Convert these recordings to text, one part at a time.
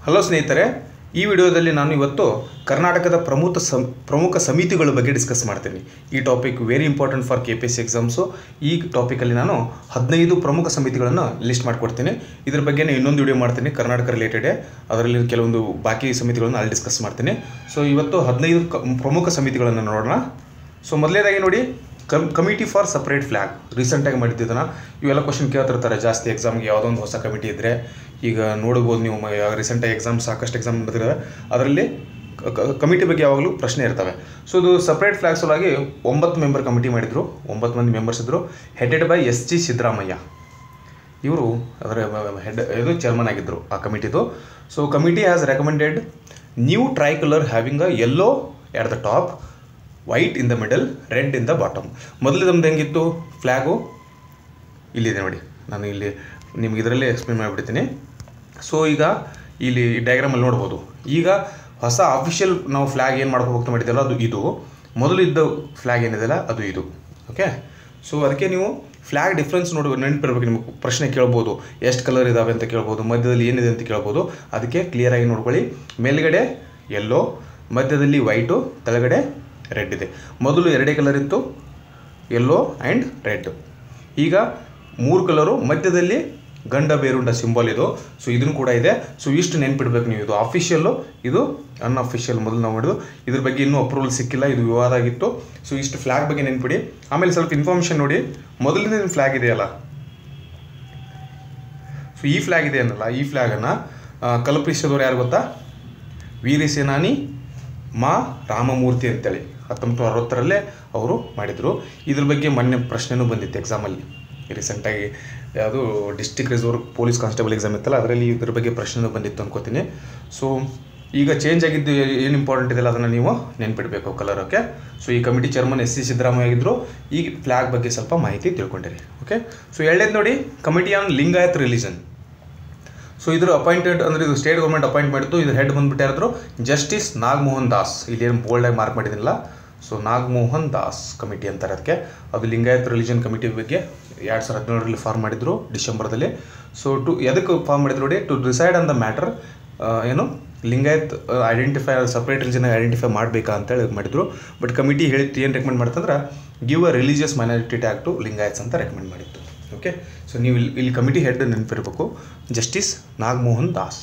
hello ಸ್ನೇಹಿತರೆ ಈ ವಿಡಿಯೋದಲ್ಲಿ ನಾನು ಇವತ್ತು ಕರ್ನಾಟಕದ ಪ್ರಮುಖ ಸಂ ಪ್ರಮುಖ ಸಮಿತಿಗಳ ಬಗ್ಗೆ ಡಿಸ್ಕಸ್ ಮಾಡ್ತೀನಿ ಈ topic very important for K P S C exams ಈ ಟಾಪಿಕಲ್ಲಿ ನಾನು ಹದಿನೈದು ಪ್ರಮುಖ ಸಮಿತಿಗಳನ್ನು ಲಿಸ್ಟ್ ಮಾಡಿಕೊಡ್ತೀನಿ ಇದ್ರ ಬಗ್ಗೆ ಇನ್ನೊಂದು ವಿಡಿಯೋ ಮಾಡ್ತೀನಿ ಕರ್ನಾಟಕ ರಿಲೇಟೆಡೇ ಅದರಲ್ಲಿ ಕೆಲವೊಂದು ಬಾಕಿ ಸಮಿತಿಗಳನ್ನು ಅಲ್ಲಿ ಡಿಸ್ಕಸ್ ಮಾಡ್ತೀನಿ ಸೊ ಇವತ್ತು ಹದಿನೈದು ಕ ಪ್ರಮುಖ ಸಮಿತಿಗಳನ್ನು ನೋಡೋಣ ಸೊ ಮೊದಲನೇದಾಗಿ ನೋಡಿ come committee for separate flag ರೀಸೆಂಟಾಗಿ ಮಾಡಿದ್ದನ್ನು ಇವೆಲ್ಲ ಕ್ವಶನ್ ಕೇಳ್ತಿರ್ತಾರೆ ಜಾಸ್ತಿ ಎಕ್ಸಾಮ್ಗೆ ಯಾವುದೋ ಒಂದು ಹೊಸ ಕಮಿಟಿ ಇದ್ದರೆ ಈಗ ನೋಡ್ಬೋದು ನೀವು ರೀಸೆಂಟಾಗಿ ಎಕ್ಸಾಮ್ ಸಾಕಷ್ಟು ಎಕ್ಸಾಮ್ ನಡೆದಿದ್ದಾವೆ ಅದರಲ್ಲಿ ಕಮಿಟಿ ಬಗ್ಗೆ ಯಾವಾಗಲೂ ಪ್ರಶ್ನೆ ಇರ್ತವೆ ಸೊ ಇದು ಸಪ್ರೇಟ್ ಫ್ಲ್ಯಾಗ್ ಸಲುವಾಗಿ ಒಂಬತ್ತು ಮೆಂಬರ್ ಕಮಿಟಿ ಮಾಡಿದರು ಒಂಬತ್ತು ಮಂದಿ ಮೆಂಬರ್ಸ್ ಇದ್ದರು headed by S G Siddaramaiah ಇವರು ಅದರ ಹೆಡ್ ಇದು ಚೇರ್ಮನ್ ಆಗಿದ್ದರು ಆ ಕಮಿಟಿದು so committee has recommended new tricolour having a yellow at the top white in the middle red in the bottom ಮೊದಲು ನಮ್ದು ಹೆಂಗಿತ್ತು ಫ್ಲ್ಯಾಗು ಇಲ್ಲಿದೆ ನೋಡಿ ನಾನು ಇಲ್ಲಿ ನಿಮ್ಗೆ ಇದರಲ್ಲೇ ಎಕ್ಸ್ಪ್ಲೇನ್ ಮಾಡಿಬಿಡ್ತೀನಿ ಸೊ ಈಗ ಇಲ್ಲಿ ಡಯಾಗ್ರಾಮಲ್ಲಿ ನೋಡ್ಬೋದು ಈಗ ಹೊಸ ಅಫಿಷಿಯಲ್ ನಾವು ಫ್ಲ್ಯಾಗ್ ಏನು ಮಾಡ್ಕೊಂಡು ಹೋಗ್ತಾ ಮಾಡಿದ್ದೆಲ್ಲ ಅದು ಇದು ಮೊದಲು ಇದ್ದ ಫ್ಲ್ಯಾಗ್ ಏನಿದೆಯಲ್ಲ ಅದು ಇದು ಓಕೆ ಸೊ ಅದಕ್ಕೆ ನೀವು ಫ್ಲ್ಯಾಗ್ ಡಿಫ್ರೆನ್ಸ್ ನೋಡಿ ನೆನಪಿರ್ಬೇಕು ನಿಮಗೆ ಪ್ರಶ್ನೆ ಕೇಳ್ಬೋದು ಎಷ್ಟು ಕಲರ್ ಇದಾವೆ ಅಂತ ಕೇಳ್ಬೋದು ಮಧ್ಯದಲ್ಲಿ ಏನಿದೆ ಅಂತ ಕೇಳ್ಬೋದು ಅದಕ್ಕೆ ಕ್ಲಿಯರಾಗಿ ನೋಡ್ಕೊಳ್ಳಿ ಮೇಲ್ಗಡೆ ಯೆಲ್ಲೋ ಮಧ್ಯದಲ್ಲಿ ವೈಟು ಕೆಳಗಡೆ ರೆಡ್ ಇದೆ ಮೊದಲು ಎರಡೇ ಕಲರ್ ಇತ್ತು ಯೆಲ್ಲೋ ಆ್ಯಂಡ್ ರೆಡ್ ಈಗ ಮೂರು ಕಲರು ಮಧ್ಯದಲ್ಲಿ ಗಂಡ ಬೇರುಂಡ ಸಿಂಬಲ್ ಇದು ಸೊ ಇದನ್ನು ಕೂಡ ಇದೆ ಸೊ ಇಷ್ಟು ನೆನ್ಪಿಡ್ಬೇಕು ನೀವು ಇದು ಅಫಿಷಿಯಲ್ಲು ಇದು ಅನ್ಅಫಿಷಿಯಲ್ ಮೊದಲು ನಾವು ಮಾಡಿದ್ದು ಇದ್ರ ಬಗ್ಗೆ ಇನ್ನೂ ಅಪ್ರೂವಲ್ ಸಿಕ್ಕಿಲ್ಲ ಇದು ವಿವಾದ ಆಗಿತ್ತು ಸೊ ಇಷ್ಟು ಫ್ಲ್ಯಾಗ್ ಬಗ್ಗೆ ನೆನ್ಪಿಡಿ ಆಮೇಲೆ ಸ್ವಲ್ಪ ಇನ್ಫಾರ್ಮೇಷನ್ ನೋಡಿ ಮೊದಲಿನ ಫ್ಲ್ಯಾಗ್ ಇದೆಯಲ್ಲ ಸೊ ಈ ಫ್ಲ್ಯಾಗ್ ಇದೆ ಅನ್ನಲ್ಲ ಈ ಫ್ಲ್ಯಾಗನ್ನು ಕಲ್ಪಿಸಿದವರು ಯಾರು ಗೊತ್ತಾ ವೀರ ಸೇನಾನಿ ಮಾ ರಾಮಮೂರ್ತಿ ಅಂತೇಳಿ ಹತ್ತೊಂಬತ್ತು ಅರವತ್ತರಲ್ಲೇ ಅವರು ಮಾಡಿದರು ಇದ್ರ ಬಗ್ಗೆ ಮೊನ್ನೆ ಪ್ರಶ್ನೆನೂ ಬಂದಿತ್ತು ಎಕ್ಸಾಮಲ್ಲಿ ರೀಸೆಂಟಾಗಿ ಯಾವುದು district reserve police constable exam ಇತ್ತಲ್ಲ ಅದರಲ್ಲಿ ಇದ್ರ ಬಗ್ಗೆ ಪ್ರಶ್ನೆನೂ ಬಂದಿತ್ತು ಅನ್ಕೋತೀನಿ ಸೊ ಈಗ ಚೇಂಜ್ ಆಗಿದ್ದು ಏನು ಇಂಪಾರ್ಟೆಂಟ್ ಇದೆಯಲ್ಲ ಅದನ್ನು ನೀವು ನೆನ್ಪಿಡಬೇಕು ಕಲರ್ ಓಕೆ ಸೊ ಈ committee chairman S C Siddaramaiah ಆಗಿದ್ದರು ಈ ಫ್ಲ್ಯಾಗ್ ಬಗ್ಗೆ ಸ್ವಲ್ಪ ಮಾಹಿತಿ ತಿಳ್ಕೊಂಡಿರಿ ಓಕೆ ಸೊ ಎರಡನೇದು ನೋಡಿ committee on Lingayat religion so ಇದ್ರ ಅಪಾಯಿಂಟೆಡ್ ಅಂದರೆ ಇದು ಸ್ಟೇಟ್ ಗೌರ್ಮೆಂಟ್ ಅಪಾಯಿಂಟ್ ಮಾಡಿತ್ತು ಇದ್ರ ಹೆಡ್ ಬಂದ್ಬಿಟ್ಟು ಯಾರಾದ್ರು ಜಸ್ಟಿಸ್ ನಾಗಮೋಹನ್ ದಾಸ್ ಇಲ್ಲಿ ಏನು ಬೋಲ್ಡಾಗಿ ಮಾರ್ಕ್ ಮಾಡಿದಿಲ್ಲ ಸೊ ನಾಗಮೋಹನ್ ದಾಸ್ ಕಮಿಟಿ ಅಂತಾರೆ ಅದಕ್ಕೆ ಅದು ಲಿಂಗಾಯತ್ ರಿಲಿಜನ್ ಕಮಿಟಿ ಬಗ್ಗೆ ಎರಡು ಸಾವಿರದ ಹದಿನೇಳರಲ್ಲಿ ಫಾರ್ಮ್ ಮಾಡಿದ್ರು ಡಿಸೆಂಬರ್ದಲ್ಲಿ ಸೊ ಟು ಎದಕ್ಕೆ ಫಾರ್ಮ್ ಮಾಡಿದ್ರು ನೋಡಿ to decide on the matter ಏನು Lingayat identify separate religion identify ಮಾಡಬೇಕಾ ಅಂತೇಳಿ ಮಾಡಿದ್ರು ಬಟ್ ಕಮಿಟಿ ಹೇಳಿ ಏನು ರೆಕಮೆಂಡ್ ಮಾಡ್ತಂದ್ರೆ give a religious minority tag to Lingayats ಅಂತ ರೆಕಮೆಂಡ್ ಮಾಡಿತ್ತು ಓಕೆ ಸೊ ನೀವು ಇಲ್ಲಿ ಇಲ್ಲಿ ಕಮಿಟಿ ಹೆಡ್ ನೆನಪಿರಬೇಕು ಜಸ್ಟಿಸ್ ನಾಗಮೋಹನ್ ದಾಸ್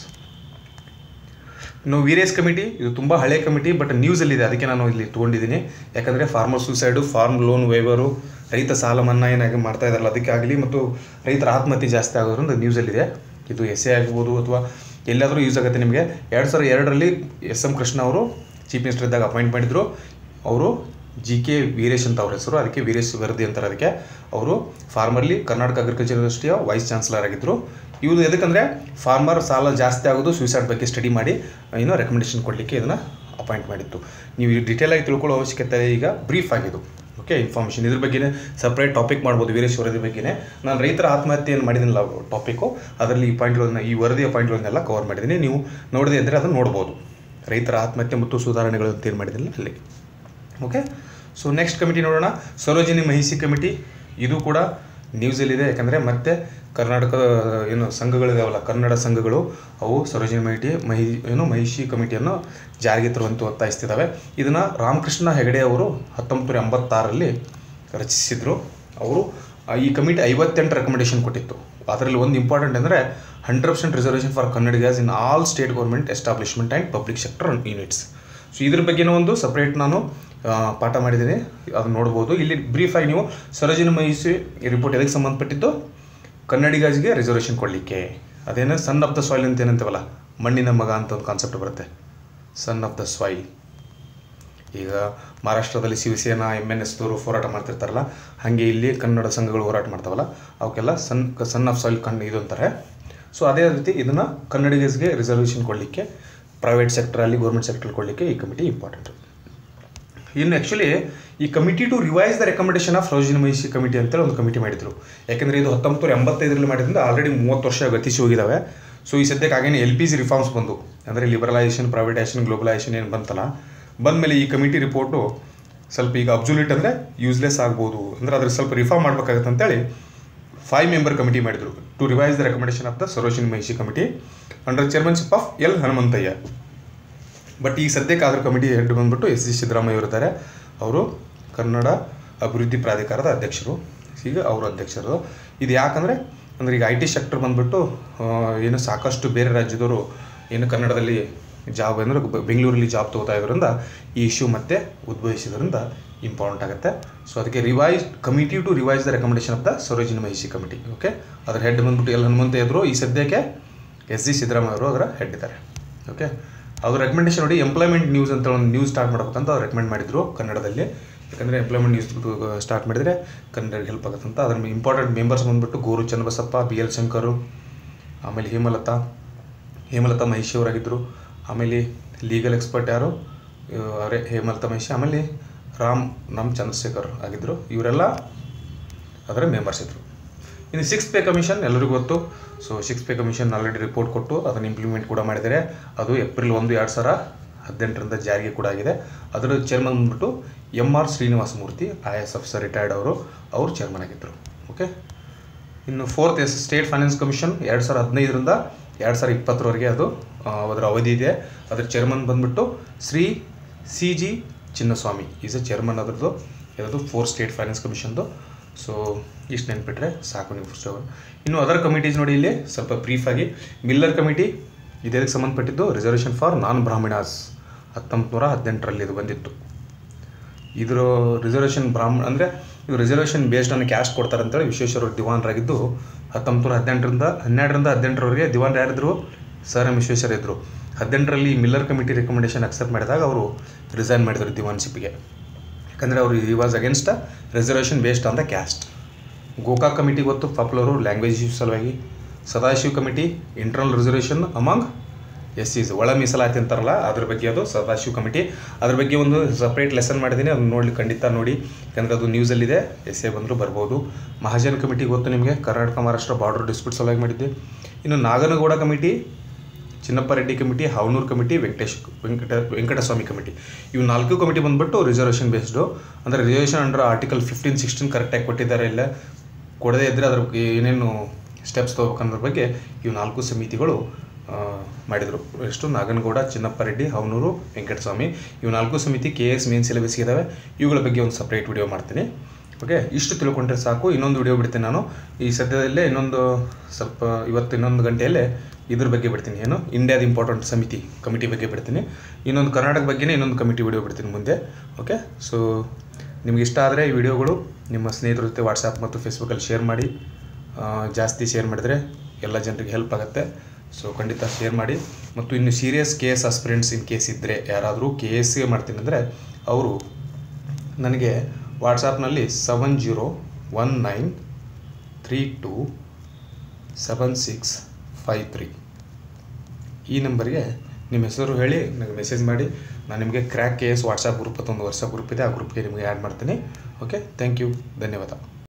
ಇನ್ನು ವೀರೇಸ್ ಕಮಿಟಿ ಇದು ತುಂಬ ಹಳೆ ಕಮಿಟಿ ಬಟ್ ನ್ಯೂಸಲ್ಲಿದೆ ಅದಕ್ಕೆ ನಾನು ಇಲ್ಲಿ ತೊಗೊಂಡಿದ್ದೀನಿ ಯಾಕಂದರೆ farmer suicide farm loan waiver ರೈತ ಸಾಲ ಮನ್ನಾ ಏನಾಗಿ ಮಾಡ್ತಾ ಇದ್ದಾರಲ್ಲ ಅದಕ್ಕೆ ಆಗಲಿ ಮತ್ತು ರೈತರ ಆತ್ಮಹತ್ಯೆ ಜಾಸ್ತಿ ಆಗೋದ್ರಿಂದ ನ್ಯೂಸಲ್ಲಿದೆ ಇದು ಎಸ್ ಎ ಆಗ್ಬೋದು ಅಥವಾ ಎಲ್ಲಾದರೂ ಯೂಸ್ ಆಗುತ್ತೆ ನಿಮಗೆ ಎರಡು ಸಾವಿರದ ಎರಡರಲ್ಲಿ ಎಸ್ ಎಂ ಕೃಷ್ಣ ಅವರು ಚೀಫ್ ಮಿನಿಸ್ಟರ್ ಇದ್ದಾಗ ಅಪಾಯಿಂಟ್ ಮಾಡಿದರು ಅವರು ಜಿ ಕೆ ವೀರೇಶ್ ಅಂತ ಅವ್ರ ಹೆಸರು ಅದಕ್ಕೆ ವೀರೇಶ್ ವರದಿ ಅಂತಾರೆ ಅದಕ್ಕೆ ಅವರು ಫಾರ್ಮರ್ಲಿ ಕರ್ನಾಟಕ ಅಗ್ರಿಕಲ್ಚರ್ ಯೂನಿವರ್ಸಿಟಿಯ ವೈಸ್ ಚಾನ್ಸಲರ್ ಆಗಿದ್ದರು ಇವರು ಎದಕ್ಕಂದರೆ ಫಾರ್ಮರ್ ಸಾಲ ಜಾಸ್ತಿ ಆಗೋದು ಸೂಸೈಡ್ ಬಗ್ಗೆ ಸ್ಟಡಿ ಮಾಡಿ ಏನೋ ರೆಕಮೆಂಡೇಶನ್ ಕೊಡಲಿಕ್ಕೆ ಇದನ್ನು ಅಪಾಯಿಂಟ್ ಮಾಡಿತ್ತು ನೀವು ಡೀಟೇಲಾಗಿ ತಿಳ್ಕೊಳ್ಳೋ ಅವಶ್ಯಕತೆ ಈಗ ಬ್ರೀಫ್ ಆಗಿದ್ದು ಓಕೆ ಇನ್ಫಾರ್ಮೇಷನ್ ಇದ್ರ ಬಗ್ಗೆ ಸಪ್ರೇಟ್ ಟಾಪಿಕ್ ಮಾಡ್ಬೋದು ವೀರೇಶ್ ವರದಿ ಬಗ್ಗೆನೇ ನಾನು ರೈತರ ಆತ್ಮಹತ್ಯೆಯನ್ನು ಮಾಡಿದ್ದೀನಲ್ಲ ಟಾಪಿಕ್ಕು ಅದರಲ್ಲಿ ಈ ಪಾಯಿಂಟ್ಗಳನ್ನ ಈ ವರದಿಯ ಪಾಯಿಂಟ್ಗಳನ್ನೆಲ್ಲ ಕವರ್ ಮಾಡಿದ್ದೀನಿ ನೀವು ನೋಡದೆ ಇದ್ದರೆ ಅದನ್ನು ನೋಡ್ಬೋದು ರೈತರ ಆತ್ಮಹತ್ಯೆ ಮತ್ತು ಸುಧಾರಣೆಗಳು ಅಂತ ಏನು ಮಾಡಿದ್ದೀನಿ ಅಲ್ಲಿ ಓಕೆ ಸೊ ನೆಕ್ಸ್ಟ್ ಕಮಿಟಿ ನೋಡೋಣ ಸರೋಜಿನಿ ಮಹಿಷಿ ಕಮಿಟಿ ಇದು ಕೂಡ ನ್ಯೂಸಲ್ಲಿದೆ ಯಾಕಂದರೆ ಮತ್ತೆ ಕರ್ನಾಟಕದ ಏನು ಸಂಘಗಳಿದಾವಲ್ಲ ಕನ್ನಡ ಸಂಘಗಳು ಅವು ಸರೋಜಿನಿ ಮಹಿಟಿ ಮಹಿ ಏನು ಮಹಿಷಿ ಕಮಿಟಿಯನ್ನು ಜಾರಿಗೆ ತರುವಂತೆ ಒತ್ತಾಯಿಸ್ತಿದ್ದಾವೆ ಇದನ್ನು ರಾಮಕೃಷ್ಣ ಹೆಗಡೆ ಅವರು ಹತ್ತೊಂಬತ್ತು ನೂರ ಎಂಬತ್ತಾರರಲ್ಲಿ ರಚಿಸಿದರು ಅವರು ಈ ಕಮಿಟಿ ಐವತ್ತೆಂಟು ರೆಕಮೆಂಡೇಶನ್ ಕೊಟ್ಟಿತ್ತು ಅದರಲ್ಲಿ ಒಂದು ಇಂಪಾರ್ಟೆಂಟ್ ಅಂದರೆ ಹಂಡ್ರೆಡ್ ಪರ್ಸೆಂಟ್ ರಿಸರ್ವೇಷನ್ ಫಾರ್ ಕನ್ನಡಿಗರ್ಸ್ in all state government establishment and public sector units so ಇದ್ರ ಬಗ್ಗೆನೂ ಒಂದು ಸಪ್ರೇಟ್ ನಾನು ಪಾಠ ಮಾಡಿದ್ದೀನಿ ಅದನ್ನು ನೋಡ್ಬೋದು ಇಲ್ಲಿ ಬ್ರೀಫಾಗಿ ನೀವು ಸರೋಜಿನಿ ಮಹಿಷಿ ರಿಪೋರ್ಟ್ ಎದಕ್ಕೆ ಸಂಬಂಧಪಟ್ಟಿದ್ದು ಕನ್ನಡಿಗರಿಗೆ ರಿಸರ್ವೇಷನ್ ಕೊಡಲಿಕ್ಕೆ ಅದೇನು ಸನ್ ಆಫ್ ದ ಸಾಯಿಲ್ ಅಂತ ಏನಂತೀವಲ್ಲ ಮಣ್ಣಿನ ಮಗ ಅಂತ ಒಂದು ಕಾನ್ಸೆಪ್ಟ್ ಬರುತ್ತೆ ಸನ್ ಆಫ್ ದ ಸಾಯಿಲ್ ಈಗ ಮಹಾರಾಷ್ಟ್ರದಲ್ಲಿ ಶಿವಸೇನಾ ಎಮ್ ಎನ್ ಎಸ್ದವರು ಹೋರಾಟ ಮಾಡ್ತಿರ್ತಾರಲ್ಲ ಹಾಗೆ ಇಲ್ಲಿ ಕನ್ನಡ ಸಂಘಗಳು ಹೋರಾಟ ಮಾಡ್ತಾವಲ್ಲ ಅವಕ್ಕೆಲ್ಲ ಸನ್ ಸನ್ ಆಫ್ ಸಾಯಿಲ್ ಕಣ್ಣು ಇದು ಅಂತಾರೆ ಸೊ ಅದೇ ರೀತಿ ಇದನ್ನು ಕನ್ನಡಿಗರ್ಸ್ಗೆ ರಿಸರ್ವೇಷನ್ ಕೊಡಲಿಕ್ಕೆ ಪ್ರೈವೇಟ್ ಸೆಕ್ಟ್ರಲ್ಲಿ ಗೌರ್ಮೆಂಟ್ ಸೆಕ್ಟ್ರಲ್ಲಿ ಕೊಡಲಿಕ್ಕೆ ಈ ಕಮಿಟಿ ಇಂಪಾರ್ಟೆಂಟ್ ಇನ್ನು ಆ್ಯಕ್ಚುಲಿ ಈ committee to revise the recommendation of Sarojini Mahishi committee ಅಂತೇಳಿ ಒಂದು ಕಮಿಟಿ ಮಾಡಿದ್ರು ಯಾಕೆಂದರೆ ಇದು ಹತ್ತೊಂಬತ್ತು ನೂರ ಎಂಬತ್ತೈದರಲ್ಲಿ ಮಾಡಿದ್ರಿಂದ ಆಲ್ರೆಡಿ ಮೂವತ್ತು ವರ್ಷ ಗತಿಸಿ ಹೋಗಿದ್ದಾವೆ ಸೊ ಈ ಸದ್ಯಕ್ಕೆ ಹಾಗೇನೆ ಎಲ್ ಪಿ ಜಿ ರಿಫಾರ್ಮ್ಸ್ ಬಂದು ಅಂದರೆ ಲಿಬರಲೈಸೇಷನ್ ಪ್ರೈವೇಟೈಸೇಷನ್ ಗ್ಲೋಬಲೈಸೇಷನ್ ಏನು ಬಂತಲ್ಲ ಬಂದಮೇಲೆ ಈ ಕಮಿಟಿ ರಿಪೋರ್ಟು ಸ್ವಲ್ಪ ಈಗ ಅಬ್ಸುಲೇಟ್ ಅಂದರೆ ಯೂಸ್ಲೆಸ್ ಆಗ್ಬೋದು ಅಂದರೆ ಅದ್ರ ಸ್ವಲ್ಪ ರಿಫಾರ್ಮ್ ಮಾಡ್ಬೇಕಾಗತ್ತೆ ಅಂತೇಳಿ ಫೈವ್ ಮೆಂಬರ್ ಕಮಿಟಿ ಮಾಡಿದರು to revise the recommendation of the Sarojini Mahishi committee under chairmanship of L Hanumanthaiah but ಈಗ ಸದ್ಯಕ್ಕೆ ಅದ್ರ ಕಮಿಟಿ ಹೆಡ್ ಬಂದ್ಬಿಟ್ಟು ಎಸ್ ಸಿ ಸಿದ್ದರಾಮಯ್ಯ ಇರ್ತಾರೆ ಅವರು ಕನ್ನಡ ಅಭಿವೃದ್ಧಿ ಪ್ರಾಧಿಕಾರದ ಅಧ್ಯಕ್ಷರು ಈಗ ಅವರು ಅಧ್ಯಕ್ಷರು ಇದು ಯಾಕಂದರೆ ಅಂದರೆ ಈಗ ಐ ಟಿ ಸೆಕ್ಟರ್ ಬಂದ್ಬಿಟ್ಟು ಆ, ಏನು ಸಾಕಷ್ಟು ಬೇರೆ ರಾಜ್ಯದವರು ಏನು ಕನ್ನಡದಲ್ಲಿ ಜಾಬ್ ಅಂದರೆ ಬ- ಬೆಂಗಳೂರಲ್ಲಿ ಜಾಬ್ ತೊಗೋತಾ ಇರೋದ್ರಿಂದ ಈ ಇಶ್ಯೂ ಮತ್ತೆ ಉದ್ಭವಿಸಿದ್ರಿಂದ ಇಂಪಾರ್ಟೆಂಟ್ ಆಗುತ್ತೆ ಸೊ ಅದಕ್ಕೆ revise committee to revise the recommendation of the Sarojini Mahishi committee okay ಅದ್ರ ಹೆಡ್ ಬಂದ್ಬಿಟ್ಟು ಎಲ್ ಹನುಮಂತ ಇದ್ರು ಈ ಸದ್ಯಕ್ಕೆ ಎಸ್ ಜಿ ಸಿದ್ದರಾಮಯ್ಯ ಅವರು ಅದರ ಹೆಡ್ ಇದ್ದಾರೆ ಓಕೆ ಅವ್ರ ರೆಕಮೆಂಡೇಶನ್ ನೋಡಿ ಎಂಪ್ಲಾಯ್ಮೆಂಟ್ ನ್ಯೂಸ್ ಅಂತ ಒಂದು ನ್ಯೂಸ್ ಸ್ಟಾರ್ಟ್ ಮಾಡ್ಬೇಕಂತ ಅವ್ರು ರೆಕಮೆಂಡ್ ಮಾಡಿದ್ರು ಕನ್ನಡದಲ್ಲಿ ಯಾಕಂದರೆ ಎಂಪ್ಲಾಯ್ಮೆಂಟ್ ನ್ಯೂಸ್ ಸ್ಟಾರ್ಟ್ ಮಾಡಿದರೆ ಕನ್ನಡಕ್ಕೆ ಹೆಲ್ಪ್ ಆಗುತ್ತೆ ಅಂತ ಅದ್ರ ಇಂಪಾರ್ಟೆಂಟ್ ಮೆಂಬರ್ಸ್ ಬಂದ್ಬಿಟ್ಟು ಗೋರು ಚನ್ನಬಸಪ್ಪ ಬಿ ಎಲ್ ಶಂಕರು ಆಮೇಲೆ ಹೇಮಲತಾ ಹೇಮಲತಾ ಮಹಿಷಿ ಅವರಾಗಿದ್ದರು ಆಮೇಲೆ ಲೀಗಲ್ ಎಕ್ಸ್ಪರ್ಟ್ ಯಾರು ಇವ್ ಅವರೇ ಹೇಮಲತಾ ಮಹಿಷಿ ಆಮೇಲೆ ರಾಮ್ ನಮ್ ಚಂದ್ರಶೇಖರ್ ಆಗಿದ್ದರು ಇವರೆಲ್ಲ ಅದರ ಮೆಂಬರ್ಸ್ ಇದ್ದರು ಇನ್ನು ಸಿಕ್ಸ್ ಪೇ ಕಮಿಷನ್ ಎಲ್ಲರಿಗೂ ಗೊತ್ತು so six pay commission already report ಕೊಟ್ಟು ಅದನ್ನು ಇಂಪ್ಲಿಮೆಂಟ್ ಕೂಡ ಮಾಡಿದ್ದಾರೆ ಅದು ಏಪ್ರಿಲ್ ಒಂದು ಎರಡು ಸಾವಿರ ಹದಿನೆಂಟರಿಂದ ಜಾರಿಗೆ ಕೂಡ ಆಗಿದೆ ಅದರ ಚೇರ್ಮನ್ ಬಂದ್ಬಿಟ್ಟು M R Srinivasa Murthy I S officer retired ಅವರು ಅವರು ಚೇರ್ಮನ್ ಆಗಿದ್ದರು ಓಕೆ ಇನ್ನು fourth S state finance commission ಎರಡು ಸಾವಿರದ ಹದಿನೈದರಿಂದ ಎರಡು ಸಾವಿರದ ಇಪ್ಪತ್ತರವರೆಗೆ ಅದು ಆ, ಅದರ ಅವಧಿ ಇದೆ ಅದರ ಚೇರ್ಮನ್ ಬಂದ್ಬಿಟ್ಟು Shri C G Chinnaswamy is a chairman ಅದರದ್ದು ಇರೋದು ಫೋರ್ ಸ್ಟೇಟ್ ಫೈನಾನ್ಸ್ ಕಮಿಷನ್ದು ಸೊ ಇಷ್ಟು ನೆನ್ಪಿಟ್ರೆ ಸಾಕು ನೀವು ಫಸ್ಟ್ ಇನ್ನು ಅದರ್ ಕಮಿಟೀಸ್ ನೋಡಿ ಇಲ್ಲಿ ಸ್ವಲ್ಪ ಬ್ರೀಫಾಗಿ ಮಿಲ್ಲರ್ ಕಮಿಟಿ ಇದಕ್ಕೆ ಸಂಬಂಧಪಟ್ಟಿದ್ದು ರಿಸರ್ವೇಷನ್ ಫಾರ್ ನಾನ್ ಬ್ರಾಹ್ಮಿಣಾಸ್ ಹತ್ತೊಂಬತ್ತು ನೂರ ಹದಿನೆಂಟರಲ್ಲಿ ಇದು ಬಂದಿತ್ತು ಇದ್ರ ರಿಸರ್ವೇಷನ್ ಬ್ರಾಹ್ಮಣ ಅಂದರೆ ಇದು ರಿಸರ್ವೇಷನ್ ಬೇಸ್ಡ್ ಆನ್ ಕ್ಯಾಸ್ಟ್ ಕೊಡ್ತಾರೆ ಅಂತೇಳಿ ವಿಶ್ವೇಶ್ವರ ದಿವಾನರಾಗಿದ್ದು ಹತ್ತೊಂಬತ್ತು ನೂರ ಹದಿನೆಂಟರಿಂದ ಹನ್ನೆರಡರಿಂದ ಹದಿನೆಂಟರವರೆಗೆ ದಿವಾನ್ ಯಾರಿದ್ರು ಸರ್ ಎಂ ವಿಶ್ವೇಶ್ವರ ಇದ್ದರು ಹದಿನೆಂಟರಲ್ಲಿ ಮಿಲ್ಲರ್ ಕಮಿಟಿ ರೆಕಮೆಂಡೇಶನ್ ಅಕ್ಸೆಪ್ಟ್ ಮಾಡಿದಾಗ ಅವರು ರಿಸೈನ್ ಮಾಡಿದರು ದಿವಾನ್ಶಿಪ್ಗೆ ಯಾಕಂದರೆ ಅವರು ಈ was against reservation based on the caste Gokak committee ಗೊತ್ತು ಪಾಪ್ಯುಲರು ಲ್ಯಾಂಗ್ವೇಜ್ ಇಶ್ಯೂ ಸಲುವಾಗಿ Sadashiv committee internal reservation among S is ಒಳ ಮೀಸಲಾತಿ ಅಂತಾರಲ್ಲ ಅದ್ರ ಬಗ್ಗೆ ಅದು ಸದಾಶಿವ್ ಕಮಿಟಿ ಅದ್ರ ಬಗ್ಗೆ ಒಂದು ಸಪ್ರೇಟ್ ಲೆಸನ್ ಮಾಡಿದ್ದೀನಿ ಅದನ್ನ ನೋಡಲಿ ಖಂಡಿತ ನೋಡಿ ಯಾಕಂದರೆ ಅದು ನ್ಯೂಸಲ್ಲಿದೆ ಎಸ್ ಎ ಬಂದರೂ ಬರ್ಬೋದು ಮಹಾಜನ್ ಕಮಿಟಿ ಗೊತ್ತು ನಿಮಗೆ ಕರ್ನಾಟಕ ಮಹಾರಾಷ್ಟ್ರ ಬಾರ್ಡರ್ ಡಿಸ್ಪ್ಯೂಟ್ ಸಲುವಾಗಿ ಮಾಡಿದ್ದೆ ಇನ್ನು Naganagouda committee Chinnappa Reddy committee Havanur committee Venkatesh Venkata Venkataswamy committee ಇವು ನಾಲ್ಕು ಕಮಿಟಿ ಬಂದ್ಬಿಟ್ಟು ರಿಸರ್ವೇಷನ್ ಬೇಸ್ಡು ಅಂದರೆ reservation under article fifteen sixteen ಕರೆಕ್ಟಾಗಿ ಕೊಟ್ಟಿದ್ದಾರೆ ಇಲ್ಲ ಕೊಡದೇ ಇದ್ದರೆ ಅದ್ರ ಬಗ್ಗೆ ಏನೇನು ಸ್ಟೆಪ್ಸ್ ತೊಗೋಬೇಕನ್ನೋದ್ರ ಬಗ್ಗೆ ಇವು ನಾಲ್ಕು ಸಮಿತಿಗಳು ಆ, ಮಾಡಿದರು ಎಷ್ಟು ನಾಗನಗೌಡ ಚಿನ್ನಪ್ಪ ರೆಡ್ಡಿ ಹವನೂರು ವೆಂಕಟಸ್ವಾಮಿ ಇವು ನಾಲ್ಕು ಸಮಿತಿ ಕೆ ಎಸ್ ಮೇನ್ ಸಿಲೆಬಸ್ ಇದ್ದಾವೆ ಇವುಗಳ ಬಗ್ಗೆ ಒಂದು ಸಪ್ರೇಟ್ ವಿಡಿಯೋ ಮಾಡ್ತೀನಿ ಓಕೆ ಇಷ್ಟು ತಿಳ್ಕೊಂಡ್ರೆ ಸಾಕು ಇನ್ನೊಂದು ವಿಡಿಯೋ ಬಿಡ್ತೀನಿ ನಾನು ಈ ಸದ್ಯದಲ್ಲೇ ಇನ್ನೊಂದು ಸ್ವಲ್ಪ ಇವತ್ತು ಇನ್ನೊಂದು ಗಂಟೆಯಲ್ಲೇ ಇದ್ರ ಬಗ್ಗೆ ಬಿಡ್ತೀನಿ ಏನು ಇಂಡಿಯಾದ ಇಂಪಾರ್ಟೆಂಟ್ ಸಮಿತಿ ಕಮಿಟಿ ಬಗ್ಗೆ ಬಿಡ್ತೀನಿ ಇನ್ನೊಂದು ಕರ್ನಾಟಕ ಬಗ್ಗೆನೇ ಇನ್ನೊಂದು ಕಮಿಟಿ ವಿಡಿಯೋ ಬಿಡ್ತೀನಿ ಮುಂದೆ ಓಕೆ ಸೊ ನಿಮ್ಗೆ ಇಷ್ಟ ಆದರೆ ಈ ವಿಡಿಯೋಗಳು ನಿಮ್ಮ ಸ್ನೇಹಿತರ ಜೊತೆ ವಾಟ್ಸಪ್ ಮತ್ತು ಫೇಸ್ಬುಕ್ಕಲ್ಲಿ ಶೇರ್ ಮಾಡಿ ಆ, ಜಾಸ್ತಿ ಶೇರ್ ಮಾಡಿದರೆ ಎಲ್ಲ ಜನರಿಗೆ ಹೆಲ್ಪ್ ಆಗುತ್ತೆ ಸೊ ಖಂಡಿತ ಶೇರ್ ಮಾಡಿ ಮತ್ತು ಇನ್ನು serious K S aspirants in case ಇದ್ದರೆ ಯಾರಾದರೂ ಕೆ ಎಸ್ಗೆ ಮಾಡ್ತೀನಿ ಅಂದರೆ ಅವರು ನನಗೆ ವಾಟ್ಸಾಪ್ನಲ್ಲಿ seven zero one nine three two seven six five three ಈ ನಂಬರ್ಗೆ ನಿಮ್ಮ ಹೆಸರು ಹೇಳಿ ನನಗೆ ಮೆಸೇಜ್ ಮಾಡಿ ನಾನು ನಿಮಗೆ crack K S WhatsApp group ಅಂತ ಒಂದು ವಾಟ್ಸಪ್ ಗ್ರೂಪ್ ಇದೆ ಆ ಗ್ರೂಪ್ಗೆ ನಿಮಗೆ ಆ್ಯಡ್ ಮಾಡ್ತೀನಿ ಓಕೆ ಥ್ಯಾಂಕ್ ಯು ಧನ್ಯವಾದ